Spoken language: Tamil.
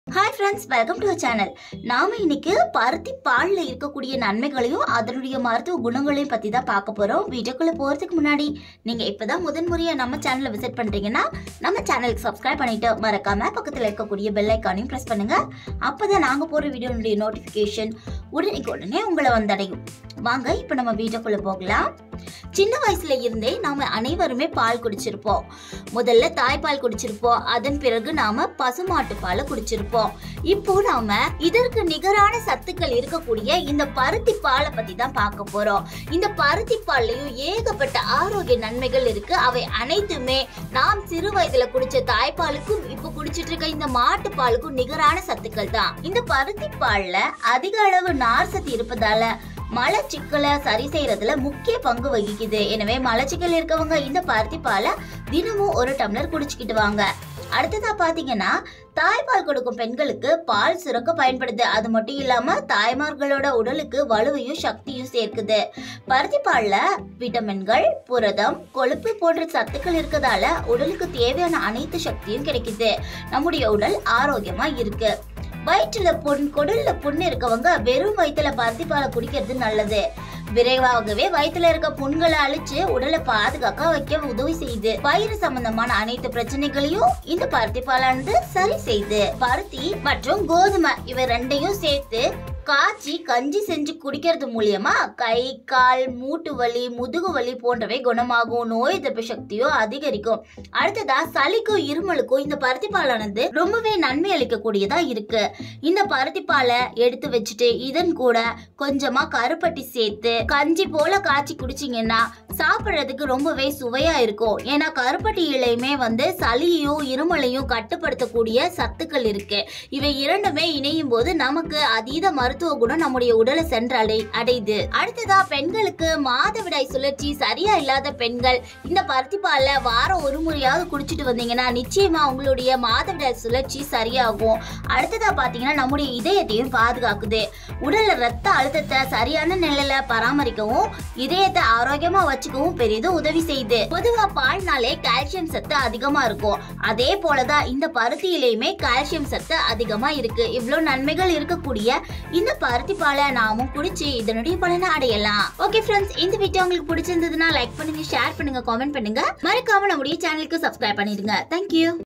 hi friends welcome to channel நாம இன்னைக்கு பருத்தி பால்ல இருக்கக்கூடிய நன்மைகளையும் அதனுடைய மருத்துவ குணங்களையும் பத்தி தான் பார்க்க போறோம் வீடியோக்குள்ள போறதுக்கு முன்னாடி நீங்க இப்பதான் முதன் முறையா நம்ம சேனலை விசிட் பண்றீங்கன்னா நம்ம சேனலுக்கு சப்ஸ்கிரைப் பண்ணிட்டு மறக்காம பக்கத்துல இருக்கக்கூடிய பெல் ஐக்கானையும் பிரஸ் பண்ணுங்க அப்பதான் நாங்க போற வீடியோனுடைய நோட்டிபிகேஷன் உடனே உடனே உங்களை வந்தடையும் வாங்க இப்போ நம்ம வீடியோக்குள்ள போகலாம் சின்ன வயசுல இருந்தே நாம அனைவருமே பால் குடிச்சிருப்போம் முதல்ல தாய்ப்பால் குடிச்சிருப்போம் அதன் பிறகு நாம பசுமாட்டு பாலை குடிச்சிருப்போம் இப்போ நாம இதற்கு நிகரான சத்துக்கள் இருக்கக்கூடிய இந்த பருத்தி பாலை பத்தி தான் பார்க்க போறோம் இந்த பருத்தி பால்லையும் ஏகப்பட்ட ஆரோக்கிய நன்மைகள் இருக்கு அவை அனைத்துமே நாம் சிறு வயதுல குடிச்ச தாய்ப்பாலுக்கும் இப்போ குடிச்சிட்டு இருக்க இந்த மாட்டு பாலுக்கும் நிகரான சத்துக்கள் தான் இந்த பருத்தி பால்ல அதிக அளவு நார் சத்து இருப்பதால மலச்சிக்கலை சரி செய்யறதுல முக்கிய பங்கு வகிக்குது எனவே மலச்சிக்கல் இருக்கவங்க இந்த பருத்தி பாலை தினமும் ஒரு டம்ளர் குடிச்சுக்கிட்டு வாங்க அடுத்ததா பாத்தீங்கன்னா தாய்ப்பால் கொடுக்கும் பெண்களுக்கு பால் சுரக்க பயன்படுது அது மட்டும் இல்லாம தாய்மார்களோட உடலுக்கு வலுவையும் சக்தியும் சேர்க்குது பருத்தி பால்ல விட்டமின்கள் புரதம் கொழுப்பு போன்ற சத்துக்கள் இருக்கதால உடலுக்கு தேவையான அனைத்து சக்தியும் கிடைக்குது நம்முடைய உடல் ஆரோக்கியமா இருக்கு வயிற்றுல புண் குடல்ல புண்ணு இருக்கவங்க வெறும் வயிற்றுல பருத்தி பாலை குடிக்கிறது நல்லது விரைவாகவே வயிற்றுல இருக்க புண்களை அழிச்சு உடலை பாதுகாக்க வைக்க உதவி செய்யுது வயிறு சம்பந்தமான அனைத்து பிரச்சனைகளையும் இந்த பருத்தி பாலானது சரி செய்யுது பருத்தி மற்றும் கோதுமை இவை ரெண்டையும் சேர்த்து காய்ச்சி கஞ்சி செஞ்சு குடிக்கிறது மூலியமா கை கால் மூட்டு வலி முதுகு வலி போன்றவை குணமாகும் நோய் எதிர்ப்பு சக்தியும் அதிகரிக்கும் அடுத்ததா சளிக்கும் இருமலுக்கும் இந்த பருத்தி பாலானது ரொம்பவே நன்மை அளிக்கக்கூடியதா இருக்கு இந்த பருத்தி பாலை எடுத்து வச்சுட்டு இதன் கூட கொஞ்சமா கருப்பட்டி சேர்த்து கஞ்சி போல காய்ச்சி குடிச்சிங்கன்னா சாப்பிடுறதுக்கு ரொம்பவே சுவையா இருக்கும் ஏன்னா கருப்பட்டி இலையுமே வந்து சளியையும் இருமலையும் கட்டுப்படுத்தக்கூடிய சத்துக்கள் இருக்கு இவை இரண்டுமே இணையும் போது நமக்கு அதீத மருத்துவ குணம் நம்முடைய உடலை சென்று அடை அடையுது அடுத்ததா பெண்களுக்கு மாதவிடாய் சுழற்சி சரியா இல்லாத பெண்கள் இந்த பருத்தி பால்ல வாரம் ஒரு முறையாவது குடிச்சிட்டு வந்தீங்கன்னா நிச்சயமா உங்களுடைய மாதவிடாய் சுழற்சி சரியாகும் அடுத்ததா பாத்தீங்கன்னா நம்முடைய இதயத்தையும் பாதுகாக்குது உடல்ல ரத்த அழுத்தத்தை சரியான நிலையில பராமரிக்கவும் இதயத்தை ஆரோக்கியமா வச்சுக்கவும் பெரிதும் உதவி செய்யுது பொதுவா பால்னாலே கால்சியம் சத்து அதிகமா இருக்கும் அதே போலதான் இந்த பருத்தியிலையுமே கால்சியம் சத்து அதிகமா இருக்கு இவ்வளவு நன்மைகள் இருக்கக்கூடிய இந்த பருத்தி பாலை நாமும் குடிச்சு இதனுடைய பலனை அடையலாம் ஓகே ஃப்ரெண்ட்ஸ் இந்த வீடியோ உங்களுக்கு பிடிச்சிருந்ததுன்னா லைக் பண்ணுங்க ஷேர் பண்ணுங்க காமெண்ட் பண்ணுங்க மறக்காம நம்முடைய சேனலுக்கு சப்ஸ்கிரைப் பண்ணிடுங்க தேங்க்யூ